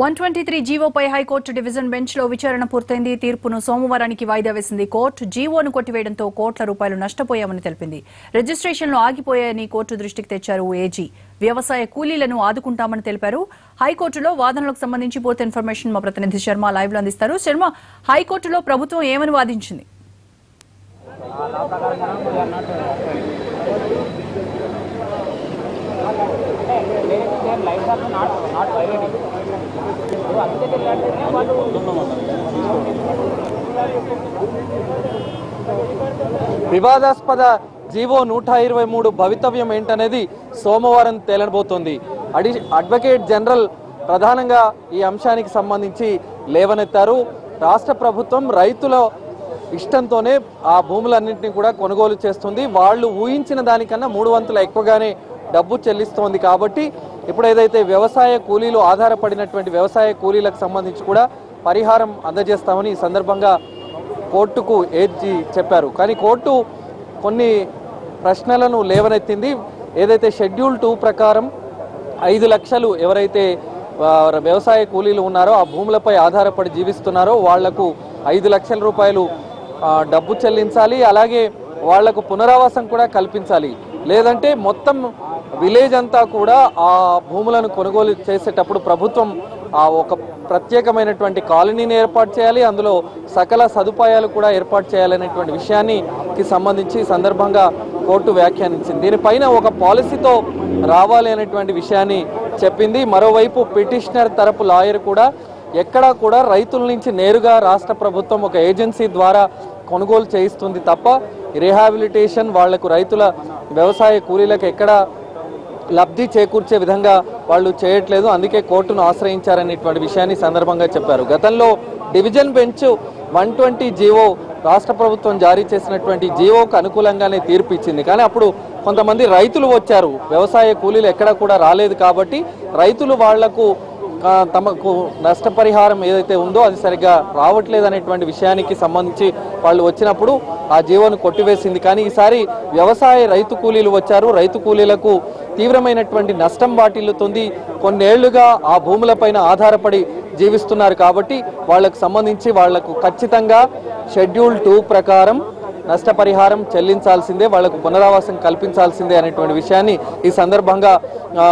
One twenty three జీవోపై high court division bench లో విచారణ పూర్తయింది తీర్పును సోమవారానికి వాయిదా వేసింది కోర్టు జీవోను కొట్టివేయడంతో కోట్ల రూపాయలు నష్టపోయామని తెలిపింది రిజిస్ట్రేషన్లు ఆగిపోయాయని కోర్టు దృష్టికి తెచ్చారు ఏజీ వ్యవసాయ కూలీలను ఆదుకుంటామని తెలిపారు హైకోర్టులో వాదనలకు సంబంధించి పూర్తి ఇన్ఫర్మేషన్ మా ప్రతినిధి శర్మ లైవ్ లో అందిస్తారు శర్మ హైకోర్టులో ప్రభుత్వం ఏమని వాదించింది వివాదాస్పద జీవో నూట ఇరవై మూడు భవితవ్యం ఏంటనేది సోమవారం తేలనబోతోంది అడి అడ్వకేట్ జనరల్ ప్రధానంగా ఈ అంశానికి సంబంధించి లేవనెత్తారు రాష్ట్ర ప్రభుత్వం రైతుల ఇష్టంతోనే ఆ భూములన్నింటినీ కూడా కొనుగోలు చేస్తుంది వాళ్ళు ఊహించిన దానికన్నా మూడు వంతుల ఎక్కువగానే డబ్బు చెల్లిస్తోంది కాబట్టి ఇప్పుడు ఏదైతే వ్యవసాయ కూలీలు ఆధారపడినటువంటి వ్యవసాయ కూలీలకు సంబంధించి కూడా పరిహారం అందజేస్తామని ఈ సందర్భంగా కోర్టుకు ఏడ్చి చెప్పారు కానీ కోర్టు కొన్ని ప్రశ్నలను లేవనెత్తింది ఏదైతే షెడ్యూల్ టూ ప్రకారం ఐదు లక్షలు ఎవరైతే ఆ, వ్యవసాయ కూలీలు ఉన్నారో ఆ భూములపై ఆధారపడి జీవిస్తున్నారో వాళ్లకు ఐదు లక్షల రూపాయలు ఆ, డబ్బు చెల్లించాలి అలాగే వాళ్లకు పునరావాసం కూడా కల్పించాలి లేదంటే మొత్తం విలేజ్ అంతా కూడా ఆ భూములను కొనుగోలు చేసేటప్పుడు ప్రభుత్వం ఆ ఒక ప్రత్యేకమైనటువంటి కాలనీని ఏర్పాటు చేయాలి అందులో సకల సదుపాయాలు కూడా ఏర్పాటు చేయాలనేటువంటి విషయాన్ని కి సంబంధించి ఈ సందర్భంగా కోర్టు వ్యాఖ్యానించింది దీనిపైన ఒక పాలసీతో రావాలి అనేటువంటి విషయాన్ని చెప్పింది మరోవైపు పిటిషనర్ తరపు లాయర్ కూడా ఎక్కడా కూడా రైతుల నుంచి నేరుగా రాష్ట్ర ప్రభుత్వం ఒక ఏజెన్సీ ద్వారా కొనుగోలు చేయిస్తుంది తప్ప రిహాబిలిటేషన్ వాళ్లకు రైతుల వ్యవసాయ కూలీలకు ఎక్కడ లబ్ధి చేకూర్చే విధంగా వాళ్ళు చేయట్లేదు అందుకే కోర్టును ఆశ్రయించారనేటువంటి విషయాన్ని ఈ సందర్భంగా చెప్పారు గతంలో division bench one twenty GO రాష్ట్ర ప్రభుత్వం జారీ చేసినటువంటి జీవోకు అనుకూలంగానే తీర్పు ఇచ్చింది కానీ అప్పుడు కొంతమంది రైతులు వచ్చారు వ్యవసాయ కూలీలు ఎక్కడ కూడా రాలేదు కాబట్టి రైతులు వాళ్లకు ఆ, తమకు నష్టపరిహారం ఏదైతే ఉందో అది సరిగ్గా రావట్లేదు అనేటువంటి విషయానికి సంబంధించి వాళ్ళు వచ్చినప్పుడు ఆ జీవోను కొట్టివేసింది కానీ ఈసారి వ్యవసాయ రైతు కూలీలు వచ్చారు రైతు కూలీలకు తీవ్రమైనటువంటి నష్టం వాటిల్లుతుంది కొన్నేళ్లుగా ఆ భూములపైన ఆధారపడి జీవిస్తున్నారు కాబట్టి వాళ్లకు సంబంధించి వాళ్లకు ఖచ్చితంగా షెడ్యూల్ టూ ప్రకారం నష్టపరిహారం చెల్లించాల్సిందే వాళ్లకు పునరావాసం కల్పించాల్సిందే అనేటువంటి విషయాన్ని ఈ సందర్భంగా ఆ,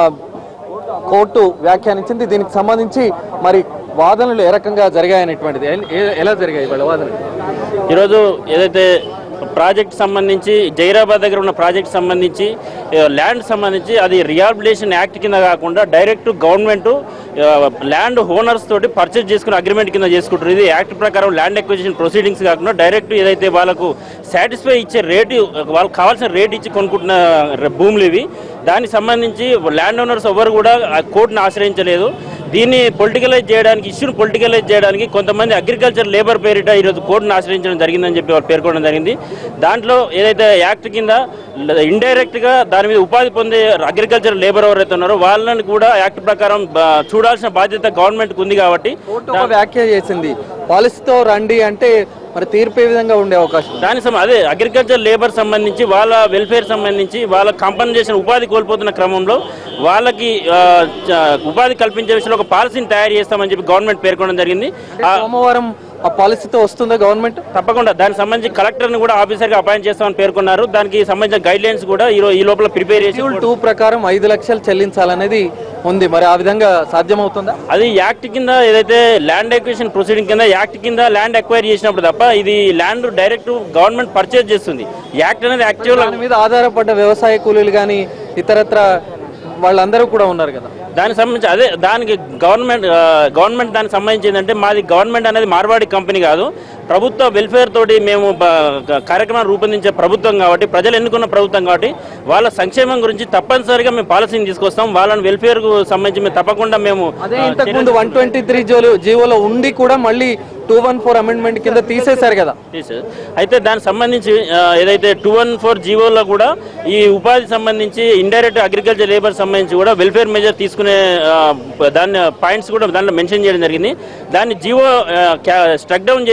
కోర్టు వ్యాఖ్యానించింది దీనికి సంబంధించి మరి వాదనలు ఏ రకంగా జరిగాయనేటువంటిది ఎ- ఎ- ఎలా జరిగాయి వాళ్ళ వాదనలు ఈరోజు ఏదైతే ప్రాజెక్ట్ సంబంధించి జైరాబాద్ దగ్గర ఉన్న ప్రాజెక్ట్ సంబంధించి ఆ, ల్యాండ్ సంబంధించి అది రిహాబిలిటేషన్ యాక్ట్ కింద కాకుండా డైరెక్ట్ గవర్నమెంట్ ఆ, ల్యాండ్ ఓనర్స్ తోటి పర్చేజ్ చేసుకునే అగ్రిమెంట్ కింద చేసుకుంటారు ఇది యాక్ట్ ప్రకారం ల్యాండ్ ఎక్విజిషన్ ప్రొసీడింగ్స్ కాకుండా డైరెక్ట్ ఏదైతే వాళ్ళకు సాటిస్ఫై ఇచ్చే రేటు వాళ్ళకి కావాల్సిన రేట్ ఇచ్చి కొనుక్కుంటున్న ర- భూములు ఇవి దానికి సంబంధించి ల్యాండ్ ఓనర్స్ ఎవరు కూడా ఆ కోర్టును ఆశ్రయించలేదు దీన్ని పొలిటికలైజ్ చేయడానికి ఇష్యూని పొలిటికలైజ్ చేయడానికి కొంతమంది అగ్రికల్చర్ లేబర్ పేరిట ఈరోజు కోర్టును ఆశ్రయించడం జరిగిందని చెప్పి వాళ్ళు పేర్కొనడం జరిగింది దాంట్లో ఏదైతే యాక్ట్ కింద ఇండైరెక్ట్ గా దాని మీద ఉపాధి పొందే అగ్రికల్చర్ లేబర్ ఎవరైతే ఉన్నారో వాళ్ళని కూడా యాక్ట్ ప్రకారం బ- చూడాల్సిన బాధ్యత గవర్నమెంట్ ఉంది కాబట్టి కోర్టు ఒక వ్యాఖ్య చేసింది పాలసీతో రండి అంటే మరి తీర్పు ఏ విధంగా ఉండే అవకాశం ఉంది? దాని సం- అదే అగ్రికల్చర్ లేబర్ సంబంధించి వాళ్ళ వెల్ఫేర్ సంబంధించి వాళ్ళ కంపన్సేషన్ ఉపాధి కోల్పోతున్న క్రమంలో వాళ్ళకి ఆ, చ- ఉపాధి కల్పించే విషయంలో ఒక పాలసీని తయారు చేస్తామని చెప్పి గవర్నమెంట్ పేర్కొనడం జరిగింది ఆ, సోమవారం ఆ పాలసీతో వస్తుందా గవర్నమెంట్ తప్పకుండా దానికి సంబంధించి కలెక్టర్ని కూడా ఆఫీసర్గా అపాయింట్ చేస్తామని పేర్కొన్నారు దానికి సంబంధించిన గైడ్ లైన్స్ కూడా ఈ రో- ఈ లోపల ప్రిపేర్ చేసి షెడ్యూల్ టూ ప్రకారం ఐదు లక్షలు చెల్లించాలనేది ఉంది మరి ఆ విధంగా సాధ్యమవుతుందా అది యాక్ట్ కింద ఏదైతే ల్యాండ్ ఎక్విజిషన్ ప్రొసీడింగ్ కింద యాక్ట్ కింద ల్యాండ్ ఎక్వైర్ చేసినప్పుడు తప్ప ఇది ల్యాండ్ డైరెక్ట్ గవర్నమెంట్ పర్చేజ్ చేస్తుంది యాక్ట్ అనేది యాక్చువల్ దాని మీద ఆధారపడ్డ వ్యవసాయ కూలీలు కానీ ఇతరత్ర వాళ్ళందరూ కూడా ఉన్నారు కదా దానికి సంబంధించి అదే దానికి గవర్నమెంట్ ఆ, గవర్నమెంట్ దానికి సంబంధించి ఏంటంటే మాది గవర్నమెంట్ అనేది మార్వాడి కంపెనీ కాదు ప్రభుత్వ వెల్ఫేర్ తోటి మేము బ- క- కార్యక్రమాలు రూపొందించే ప్రభుత్వం కాబట్టి ప్రజలు ఎన్నుకున్న ప్రభుత్వం కాబట్టి వాళ్ళ సంక్షేమం గురించి తప్పనిసరిగా మేము పాలసీని తీసుకొస్తాం వాళ్ళని వెల్ఫేర్ కు సంబంధించి మేము తప్పకుండా మేము అదే ఇంతకు ముందు వన్ ట్వంటీ త్రీ జీవోలో ఉండి కూడా మళ్ళీ టూ వన్ ఫోర్ అమెండ్మెంట్ కింద తీసేశారు కదా Yes, sir. అయితే దానికి సంబంధించి ఆ, ఏదైతే టూ వన్ ఫోర్ జీవోలో కూడా ఈ ఉపాధి సంబంధించి ఇండైరెక్ట్ అగ్రికల్చర్ లేబర్ సంబంధించి కూడా వెల్ఫేర్ మెజర్ తీసుకునే ఆ, దాన్ని పాయింట్స్ కూడా దాంట్లో మెన్షన్ చేయడం జరిగింది దాన్ని జీవో స్ట్రక్ డౌన్ చేశారు కాబట్టి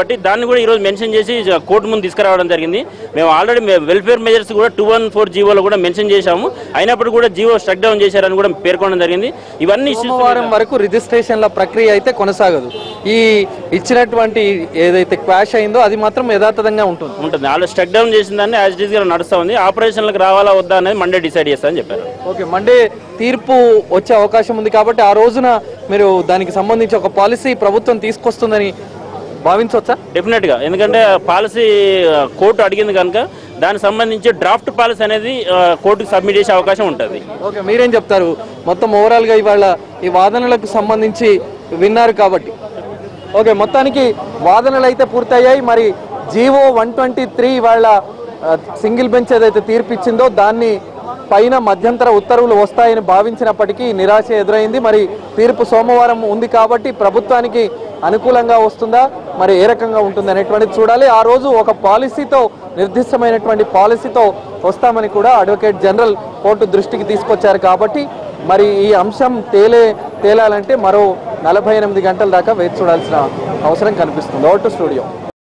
కాబట్టి దాన్ని కూడా ఈరోజు మెన్షన్ చేసి కోర్టు ముందు తీసుకురావడం జరిగింది మేము ఆల్రెడీ వెల్ఫేర్ మెజర్స్ కూడా టూ వన్ ఫోర్ జీవోలో కూడా మెన్షన్ చేశాము అయినప్పుడు కూడా జీవో స్ట్రక్ డౌన్ చేశారని కూడా పేర్కొనడం జరిగింది ఇవన్నీ issues సోమవారం వరకు రిజిస్ట్రేషన్ల ప్రక్రియ అయితే కొనసాగదు ఈ ఇచ్చినటువంటి ఏదైతే క్వాష్ అయిందో అది మాత్రం యథాతథంగా ఉంటుంది ఉంటుంది వాళ్ళు స్ట్రక్ డౌన్ చేసిన దాన్ని యాజ్ ఇట్ ఈస్ గా నడుస్తా ఉంది ఆపరేషన్లకు రావాలా వద్దా అనేది మండే డిసైడ్ చేస్తా అని చెప్పారు ఓకే మండే తీర్పు వచ్చే అవకాశం ఉంది కాబట్టి ఆ రోజున మీరు దానికి సంబంధించి ఒక పాలసీ ప్రభుత్వం తీసుకొస్తుందని భావించవచ్చా డెఫినెట్ గా ఎందుకంటే పాలసీ కోర్టు అడిగింది కనుక దానికి సంబంధించి డ్రాఫ్ట్ పాలసీ అనేది ఆ, కోర్టుకు సబ్మిట్ చేసే అవకాశం ఉంటుంది ఓకే మీరేం చెప్తారు మొత్తం ఓవరాల్ గా ఇవాళ ఈ వాదనలకు సంబంధించి విన్నారు కాబట్టి ఓకే మొత్తానికి వాదనలు అయితే పూర్తయ్యాయి మరి జీవో వన్ ట్వంటీ త్రీ ఇవాళ ఆ, సింగిల్ బెంచ్ ఏదైతే తీర్పు ఇచ్చిందో దాన్ని పైన మధ్యంతర ఉత్తర్వులు వస్తాయని భావించినప్పటికీ నిరాశ ఎదురైంది మరి తీర్పు సోమవారం ఉంది కాబట్టి ప్రభుత్వానికి అనుకూలంగా వస్తుందా మరి ఏ రకంగా ఉంటుంది అనేటువంటిది చూడాలి ఆ రోజు ఒక పాలసీతో నిర్దిష్టమైనటువంటి పాలసీతో వస్తామని కూడా అడ్వకేట్ జనరల్ కోర్టు దృష్టికి తీసుకొచ్చారు కాబట్టి మరి ఈ అంశం తేలే తేలాలంటే మరో నలభై ఎనిమిది గంటల దాకా వేచి చూడాల్సిన అవసరం కనిపిస్తుంది ఓటు స్టూడియో